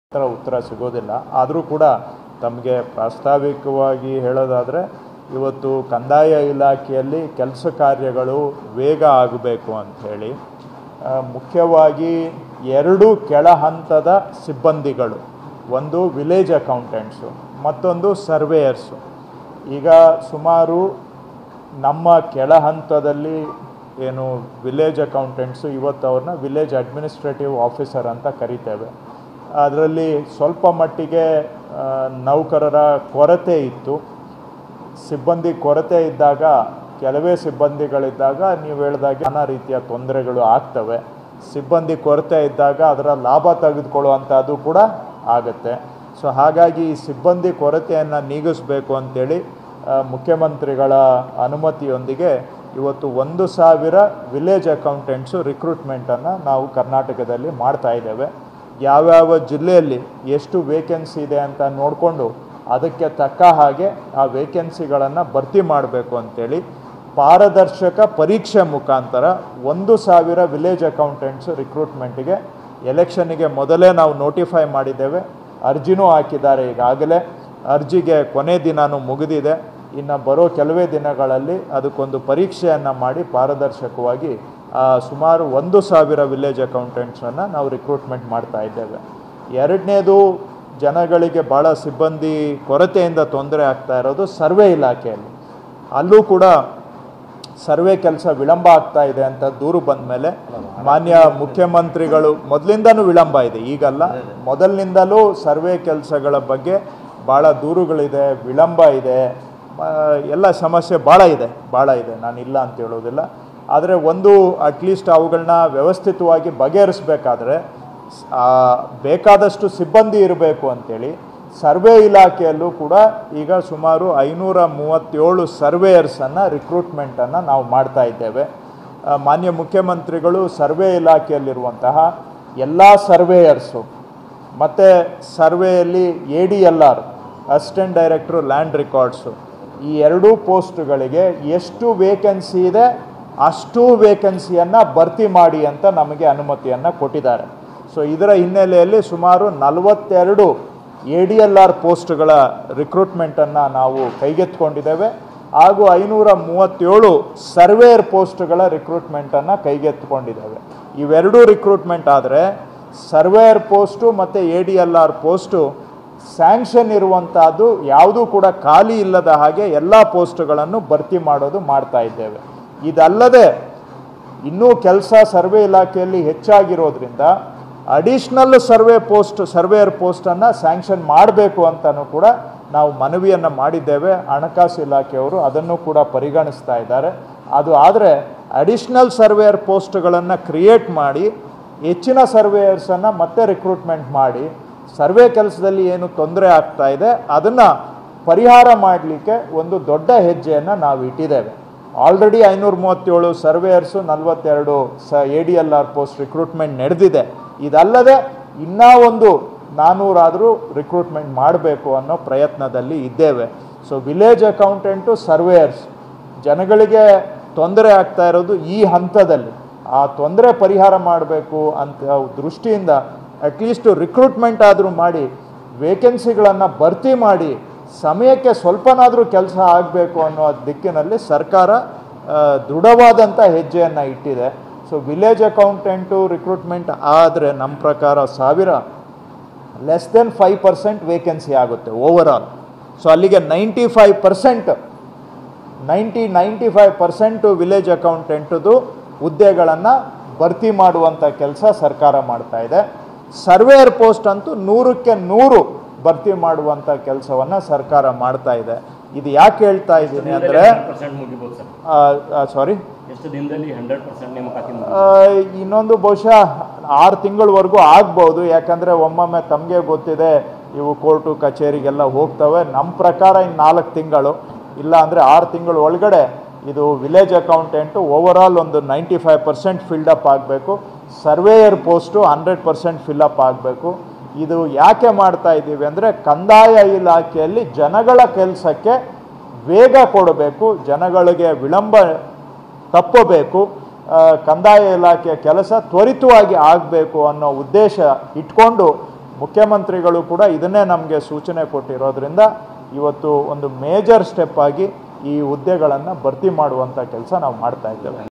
ಹತ್ರ ಉತ್ತರ ಸಿಗೋದಿಲ್ಲ ಆದರೂ ಕೂಡ ತಮಗೆ ಪ್ರಾಸ್ತಾವಿಕವಾಗಿ ಹೇಳೋದಾದರೆ ಇವತ್ತು ಕಂದಾಯ ಇಲಾಖೆಯಲ್ಲಿ ಕೆಲಸ ಕಾರ್ಯಗಳು ವೇಗ ಆಗಬೇಕು ಅಂಥೇಳಿ ಆ, ಮುಖ್ಯವಾಗಿ ಎರಡು ಕೆಳ ಹಂತದ ಸಿಬ್ಬಂದಿಗಳು ಒಂದು ವಿಲೇಜ್ ಅಕೌಂಟೆಂಟ್ಸು ಮತ್ತೊಂದು ಸರ್ವೇಯರ್ಸು ಈಗ ಸುಮಾರು ನಮ್ಮ ಕೆಳ ಹಂತದಲ್ಲಿ ಏನು ವಿಲೇಜ್ ಅಕೌಂಟೆಂಟ್ಸು ಇವತ್ತು ಅವ್ರನ್ನ ವಿಲೇಜ್ ಅಡ್ಮಿನಿಸ್ಟ್ರೇಟಿವ್ ಆಫೀಸರ್ ಅಂತ ಕರಿತೇವೆ ಅದರಲ್ಲಿ ಸ್ವಲ್ಪ ಮಟ್ಟಿಗೆ ಆ, ನೌಕರರ ಕೊರತೆ ಇತ್ತು ಸಿಬ್ಬಂದಿ ಕೊರತೆ ಇದ್ದಾಗ ಕೆಲವೇ ಸಿಬ್ಬಂದಿಗಳಿದ್ದಾಗ ನೀವು ಹೇಳಿದಾಗೆ ನಾನಾ ರೀತಿಯ ತೊಂದರೆಗಳು ಆಗ್ತವೆ ಸಿಬ್ಬಂದಿ ಕೊರತೆ ಇದ್ದಾಗ ಅದರ ಲಾಭ ತೆಗೆದುಕೊಳ್ಳುವಂಥದ್ದು ಕೂಡ ಆಗುತ್ತೆ ಸೊ ಹಾಗಾಗಿ ಈ ಸಿಬ್ಬಂದಿ ಕೊರತೆಯನ್ನು ನೀಗಿಸಬೇಕು ಅಂತೇಳಿ ಆ, ಮುಖ್ಯಮಂತ್ರಿಗಳ ಅನುಮತಿಯೊಂದಿಗೆ ಇವತ್ತು ಒಂದು ಸಾವಿರ ವಿಲೇಜ್ ಅಕೌಂಟೆಂಟ್ಸು ರಿಕ್ರೂಟ್ಮೆಂಟನ್ನು ನಾವು ಕರ್ನಾಟಕದಲ್ಲಿ ಮಾಡ್ತಾ ಇದ್ದೇವೆ ಯಾವ್ಯಾವ ಜಿಲ್ಲೆಯಲ್ಲಿ ಎಷ್ಟು ವೇಕೆನ್ಸಿ ಇದೆ ಅಂತ ನೋಡಿಕೊಂಡು ಅದಕ್ಕೆ ತಕ್ಕ ಹಾಗೆ ಆ ವೇಕೆನ್ಸಿಗಳನ್ನು ಭರ್ತಿ ಮಾಡಬೇಕು ಅಂತೇಳಿ ಪಾರದರ್ಶಕ ಪರೀಕ್ಷೆ ಮುಖಾಂತರ ಒಂದು ಸಾವಿರ ವಿಲೇಜ್ ಅಕೌಂಟೆಂಟ್ಸ್ ರಿಕ್ರೂಟ್ಮೆಂಟಿಗೆ ಎಲೆಕ್ಷನ್ನಿಗೆ ಮೊದಲೇ ನಾವು ನೋಟಿಫೈ ಮಾಡಿದ್ದೇವೆ ಅರ್ಜಿನೂ ಹಾಕಿದ್ದಾರೆ ಈಗಾಗಲೇ ಅರ್ಜಿಗೆ ಕೊನೆ ದಿನಾನು ಮುಗಿದಿದೆ ಇನ್ನು ಬರೋ ಕೆಲವೇ ದಿನಗಳಲ್ಲಿ ಅದಕ್ಕೊಂದು ಪರೀಕ್ಷೆಯನ್ನು ಮಾಡಿ ಪಾರದರ್ಶಕವಾಗಿ ಆ, ಸುಮಾರು ಒಂದು ಸಾವಿರ ವಿಲೇಜ್ ಅಕೌಂಟೆಂಟ್ಸನ್ನು ನಾವು ರಿಕ್ರೂಟ್ಮೆಂಟ್ ಮಾಡ್ತಾ ಇದ್ದೇವೆ ಎರಡನೇದು ಜನಗಳಿಗೆ ಭಾಳ ಸಿಬ್ಬಂದಿ ಕೊರತೆಯಿಂದ ತೊಂದರೆ ಆಗ್ತಾ ಇರೋದು ಸರ್ವೆ ಇಲಾಖೆಯಲ್ಲಿ ಅಲ್ಲೂ ಕೂಡ ಸರ್ವೆ ಕೆಲಸ ವಿಳಂಬ ಆಗ್ತಾ ಇದೆ ಅಂತ ದೂರು ಬಂದ ಮೇಲೆ ಮಾನ್ಯ ಮುಖ್ಯಮಂತ್ರಿಗಳು ಮೊದಲಿಂದನೂ ವಿಳಂಬ ಇದೆ ಈಗಲ್ಲ ಮೊದಲಿನಿಂದಲೂ ಸರ್ವೆ ಕೆಲಸಗಳ ಬಗ್ಗೆ ಭಾಳ ದೂರುಗಳಿದೆ ವಿಳಂಬ ಇದೆ ಆ, ಎಲ್ಲ ಸಮಸ್ಯೆ ಭಾಳ ಇದೆ ಭಾಳ ಇದೆ ನಾನು ಇಲ್ಲ ಅಂತ ಹೇಳೋದಿಲ್ಲ ಆದರೆ ಒಂದು ಅಟ್ಲೀಸ್ಟ್ ಅವುಗಳನ್ನ ವ್ಯವಸ್ಥಿತವಾಗಿ ಬಗೆಹರಿಸಬೇಕಾದ್ರೆ ಆ, ಬೇಕಾದಷ್ಟು ಸಿಬ್ಬಂದಿ ಇರಬೇಕು ಅಂತೇಳಿ ಸರ್ವೆ ಇಲಾಖೆಯಲ್ಲೂ ಕೂಡ ಈಗ ಸುಮಾರು ಐನೂರ ಮೂವತ್ತೇಳು ಸರ್ವೇಯರ್ಸನ್ನು ರಿಕ್ರೂಟ್ಮೆಂಟನ್ನು ನಾವು ಮಾಡ್ತಾ ಇದ್ದೇವೆ ಆ, ಮಾನ್ಯ ಮುಖ್ಯಮಂತ್ರಿಗಳು ಸರ್ವೆ ಇಲಾಖೆಯಲ್ಲಿರುವಂತಹ ಎಲ್ಲ ಸರ್ವೇಯರ್ಸು ಮತ್ತು ಸರ್ವೆಯಲ್ಲಿ A D L R assistant director land records ಈ ಎರಡೂ ಪೋಸ್ಟ್ಗಳಿಗೆ ಎಷ್ಟು ವೇಕೆನ್ಸಿ ಇದೆ ಅಷ್ಟು ವೇಕೆನ್ಸಿಯನ್ನು ಭರ್ತಿ ಮಾಡಿ ಅಂತ ನಮಗೆ ಅನುಮತಿಯನ್ನು ಕೊಟ್ಟಿದ್ದಾರೆ ಸೊ ಇದರ ಹಿನ್ನೆಲೆಯಲ್ಲಿ ಸುಮಾರು ನಲವತ್ತೆರಡು ಎ ಡಿ ಎಲ್ ಆರ್ ಪೋಸ್ಟ್ಗಳ ರಿಕ್ರೂಟ್ಮೆಂಟನ್ನು ನಾವು ಕೈಗೆತ್ತಿಕೊಂಡಿದ್ದೇವೆ ಹಾಗೂ ಐನೂರ ಮೂವತ್ತೇಳು ಸರ್ವೇಯರ್ ಪೋಸ್ಟ್ಗಳ ರಿಕ್ರೂಟ್ಮೆಂಟನ್ನು ಕೈಗೆತ್ತಿಕೊಂಡಿದ್ದೇವೆ ಇವೆರಡೂ ರಿಕ್ರೂಟ್ಮೆಂಟ್ ಆದರೆ ಸರ್ವೇಯರ್ ಪೋಸ್ಟು ಮತ್ತು A D L R post sanction ಇರುವಂಥದ್ದು ಯಾವುದೂ ಕೂಡ ಖಾಲಿ ಇಲ್ಲದ ಹಾಗೆ ಎಲ್ಲ ಪೋಸ್ಟ್ಗಳನ್ನು ಭರ್ತಿ ಮಾಡೋದು ಮಾಡ್ತಾ ಇದ್ದೇವೆ ಇದಲ್ಲದೆ ಇನ್ನೂ ಕೆಲಸ ಸರ್ವೆ ಇಲಾಖೆಯಲ್ಲಿ ಹೆಚ್ಚಾಗಿರೋದ್ರಿಂದ ಅಡಿಷ್ನಲ್ ಸರ್ವೆ ಪೋಸ್ಟ್ ಸರ್ವೇಯರ್ ಪೋಸ್ಟನ್ನು ಸ್ಯಾಂಕ್ಷನ್ ಮಾಡಬೇಕು ಅಂತಲೂ ಕೂಡ ನಾವು ಮನವಿಯನ್ನು ಮಾಡಿದ್ದೇವೆ ಹಣಕಾಸು ಇಲಾಖೆಯವರು ಅದನ್ನು ಕೂಡ ಪರಿಗಣಿಸ್ತಾ ಇದ್ದಾರೆ ಅದು ಆದರೆ ಅಡಿಷ್ನಲ್ ಸರ್ವೇಯರ್ ಪೋಸ್ಟ್ಗಳನ್ನು ಕ್ರಿಯೇಟ್ ಮಾಡಿ ಹೆಚ್ಚಿನ ಸರ್ವೇಯರ್ಸನ್ನು ಮತ್ತೆ ರಿಕ್ರೂಟ್ಮೆಂಟ್ ಮಾಡಿ ಸರ್ವೆ ಕೆಲಸದಲ್ಲಿ ಏನು ತೊಂದರೆ ಆಗ್ತಾ ಇದೆ ಅದನ್ನು ಪರಿಹಾರ ಮಾಡಲಿಕ್ಕೆ ಒಂದು ದೊಡ್ಡ ಹೆಜ್ಜೆಯನ್ನು ನಾವು ಇಟ್ಟಿದ್ದೇವೆ ಆಲ್ರೆಡಿ ಐನೂರ ಮೂವತ್ತೇಳು ಸರ್ವೇಯರ್ಸು ನಲವತ್ತೆರಡು ಸ A D L R post recruitment ನಡೆದಿದೆ ಇದಲ್ಲದೆ ಇನ್ನೂ ಒಂದು ನಾನ್ನೂರಾದರೂ ರಿಕ್ರೂಟ್ಮೆಂಟ್ ಮಾಡಬೇಕು ಅನ್ನೋ ಪ್ರಯತ್ನದಲ್ಲಿ ಇದ್ದೇವೆ ಸೊ ವಿಲೇಜ್ ಅಕೌಂಟೆಂಟು ಸರ್ವೇಯರ್ಸ್ ಜನಗಳಿಗೆ ತೊಂದರೆ ಆಗ್ತಾ ಇರೋದು ಈ ಹಂತದಲ್ಲಿ ಆ ತೊಂದರೆ ಪರಿಹಾರ ಮಾಡಬೇಕು ಅಂತ ದೃಷ್ಟಿಯಿಂದ ಅಟ್ಲೀಸ್ಟ್ ರಿಕ್ರೂಟ್ಮೆಂಟ್ ಆದರೂ ಮಾಡಿ ವೇಕೆನ್ಸಿಗಳನ್ನು ಭರ್ತಿ ಮಾಡಿ ಸಮಯಕ್ಕೆ ಸ್ವಲ್ಪನಾದರೂ ಕೆಲಸ ಆಗಬೇಕು ಅನ್ನೋ ದಿಕ್ಕಿನಲ್ಲಿ ಸರ್ಕಾರ ಆ, ದೃಢವಾದಂಥ ಹೆಜ್ಜೆಯನ್ನು ಇಟ್ಟಿದೆ ಸೊ ವಿಲೇಜ್ ಅಕೌಂಟೆಂಟು ರಿಕ್ರೂಟ್ಮೆಂಟ್ ಆದರೆ ನಮ್ಮ ಪ್ರಕಾರ ಸಾವಿರ less than five percent vacancy ಆಗುತ್ತೆ ಓವರ್ ಆಲ್ ಸೊ ಅಲ್ಲಿಗೆ ninety five percent ninety ninety five percent village ಅಕೌಂಟೆಂಟದು ಹುದ್ದೆಗಳನ್ನು ಭರ್ತಿ ಮಾಡುವಂಥ ಕೆಲಸ ಸರ್ಕಾರ ಮಾಡ್ತಾ ಇದೆ ಸರ್ವೇಯರ್ ಪೋಸ್ಟ್ ಅಂತೂ ನೂರಕ್ಕೆ ನೂರು ಭರ್ತಿ ಮಾಡುವಂಥ ಕೆಲಸವನ್ನು ಸರ್ಕಾರ ಮಾಡ್ತಾ ಇದೆ ಇದು ಯಾಕೆ ಹೇಳ್ತಾ ಇದ್ದೀನಿ ಅಂದರೆ ಪರ್ಸೆಂಟ್ ಮುಗಿಬೋದು ಸರ್ ಸಾರಿ ಎಷ್ಟು ದಿನದಲ್ಲಿ ಹಂಡ್ರೆಡ್ ಪರ್ಸೆಂಟ್ ನೇಮಕಾತಿ ಮುಗಿಬೋದು? ಆ, ಇನ್ನೊಂದು ಬಹುಶಃ ಆರು ತಿಂಗಳವರೆಗೂ ಆಗ್ಬೋದು ಯಾಕಂದರೆ ಒಮ್ಮೊಮ್ಮೆ ತಮಗೆ ಗೊತ್ತಿದೆ ಇವು ಕೋರ್ಟು ಕಚೇರಿಗೆಲ್ಲ ಹೋಗ್ತವೆ ನಮ್ಮ ಪ್ರಕಾರ ಇನ್ನು ನಾಲ್ಕು ತಿಂಗಳು ಇಲ್ಲ ಅಂದರೆ ಆರು ತಿಂಗಳ ಒಳಗಡೆ ಇದು ವಿಲೇಜ್ ಅಕೌಂಟೆಂಟು ಓವರಾಲ್ ಒಂದು ನೈಂಟಿ ಫೈವ್ ಪರ್ಸೆಂಟ್ ಫಿಲ್ಡಪ್ ಆಗಬೇಕು surveyor post hundred percent fill up ಆಗಬೇಕು ಇದು ಯಾಕೆ ಮಾಡ್ತಾ ಇದ್ದೀವಿ ಅಂದರೆ ಕಂದಾಯ ಇಲಾಖೆಯಲ್ಲಿ ಜನಗಳ ಕೆಲಸಕ್ಕೆ ವೇಗ ಕೊಡಬೇಕು ಜನಗಳಿಗೆ ವಿಳಂಬ ತಪ್ಪಬೇಕು ಆ, ಕಂದಾಯ ಇಲಾಖೆಯ ಕೆಲಸ ತ್ವರಿತವಾಗಿ ಆಗಬೇಕು ಅನ್ನೋ ಉದ್ದೇಶ ಇಟ್ಕೊಂಡು ಮುಖ್ಯಮಂತ್ರಿಗಳು ಕೂಡ ಇದನ್ನೇ ನಮಗೆ ಸೂಚನೆ ಕೊಟ್ಟಿರೋದ್ರಿಂದ ಇವತ್ತು ಒಂದು ಮೇಜರ್ ಸ್ಟೆಪ್ ಆಗಿ ಈ ಹುದ್ದೆಗಳನ್ನು ಭರ್ತಿ ಮಾಡುವಂಥ ಕೆಲಸ ನಾವು ಮಾಡ್ತಾ ಇದ್ದೇವೆ